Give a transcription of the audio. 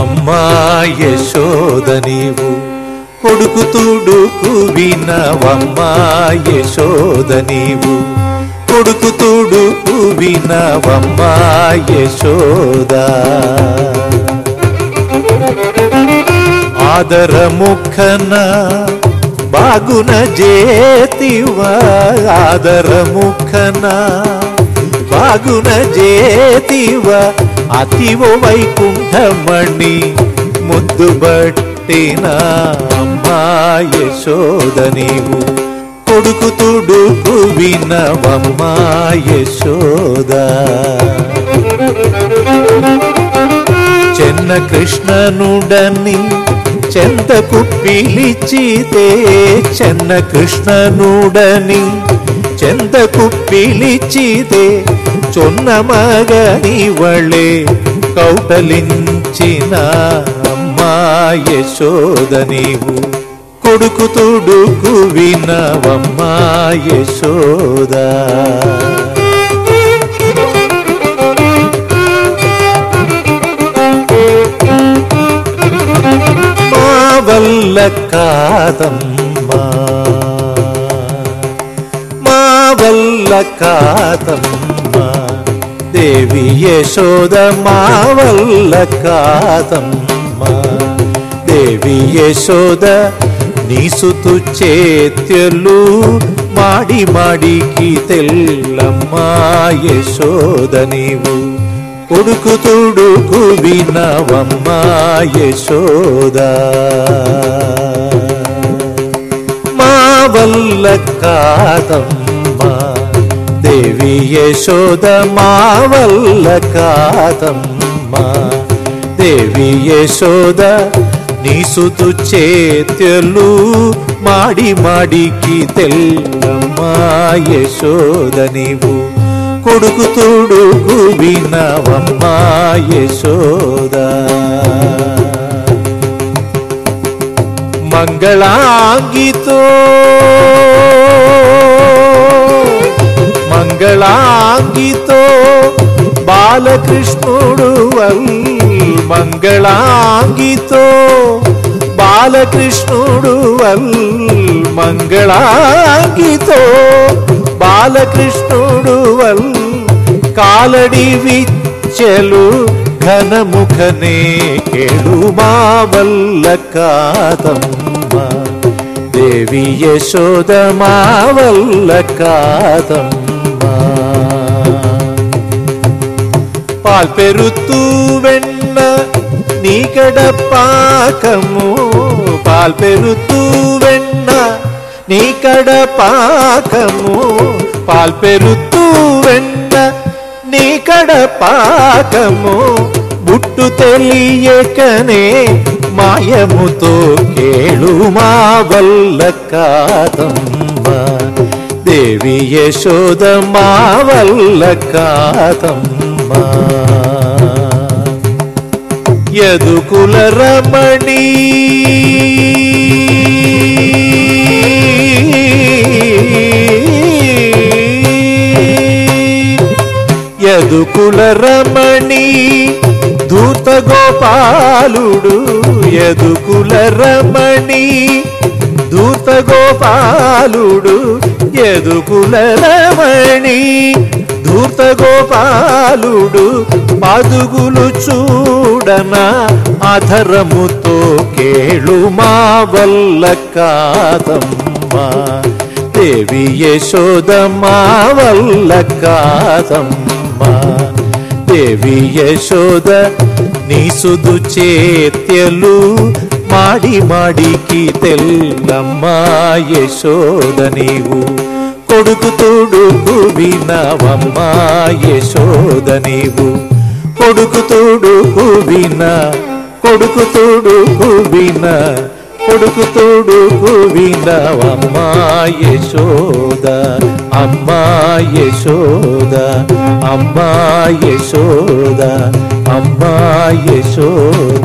అమ్మా యశోద నీవు కొడుకు తుడుకు వినవమ్మా యశోద నీవు కొడుకు తుడుకు వినవమ్మా యశోద ఆదర ముఖన బాగున జేతివ ఆదర ముఖన బాగున జేతివ అతివ వైకుంఠమణి ముద్దు బట్టిన అమ్మా యశోద నీవు కొడుకు తుడుకు వినవమ్మా యశోద చెన్న కృష్ణనుడని చెంతకు పిలిచితే చెన్న కృష్ణనుడని చెంతకు పిలిచితే చొన్న మగనివళే కౌటలించిన అమ్మా యశోద నీవు కొడుకు తుడుకు వినవమ్మా యశోదా మా వల్ల కాదమ్మా మా వల్ల కాదమ్మా దేవి యశోద మా వల్ల కాదమ్మా దేవి యశోద నీసుతు చేత్యలు మాడి మాడికి తెల్లమ్మా యశోద నీవు కొడుకు తుడుకు వినవమ్మా యశోద మా వల్ల కాదమ్మా దేవి యశోద మా వల్ల కాదమ్మా దేవి యశోద నీసుతు చేత్యలు మాడి మాడికి తెల్లమ్మా యశోద నీవు కొడుకు తుడుకు వినవమ్మా యశోద మంగళాంగితో మంగళాంగితో బాలకృష్ణుడు వల్ మంగళాంగితో బాలకృష్ణుడు వల్ మంగళాంగితో బాలకృష్ణుడు వల్ కాలడి విచ్చలు ఘనముఖనే కేడు మా వల్ల కాదమ్మా దేవి యశోద మా వల్ల కాదమ్మా పాల్పెరుతూ వెన్న నీకడ పాకము పాల్పెరుతూ వెన్న నీకడ పాకము పాల్పెరుతూ వెన్న నీకడ పాకము బుట్టు తెలియకనే మాయముతో కేళు మా వల్ల కాదమ్మా దేవి యశోద మా వల్ల కాదమ్మా యదుకుల రమణి యదుకుల రమణి ధూత గోపాలుడు యదుకుల రమణి ధూత గోపాలుడు యదుకుల రమణి ధూర్త గోపాలుడు పదుగులు చూడన అధరముతో కేళు మా వల్ల కాదమ్మా దేవి యశోద మా వల్ల కాదమ్మా దేవి యశోద నీ సుదు చేత్యలు మాడి మాడికి తెల్లమ్మా యశోద నీవు కొడుకు తోడుకు వినవమ్మా యశోద నీవు కొడుకు తోడుకు విన కొడుకు తోడుకు విన కొడుకు తోడుకు వినవమ్మా యశోద అమ్మా యశోద అమ్మా యశోద అమ్మా యశోద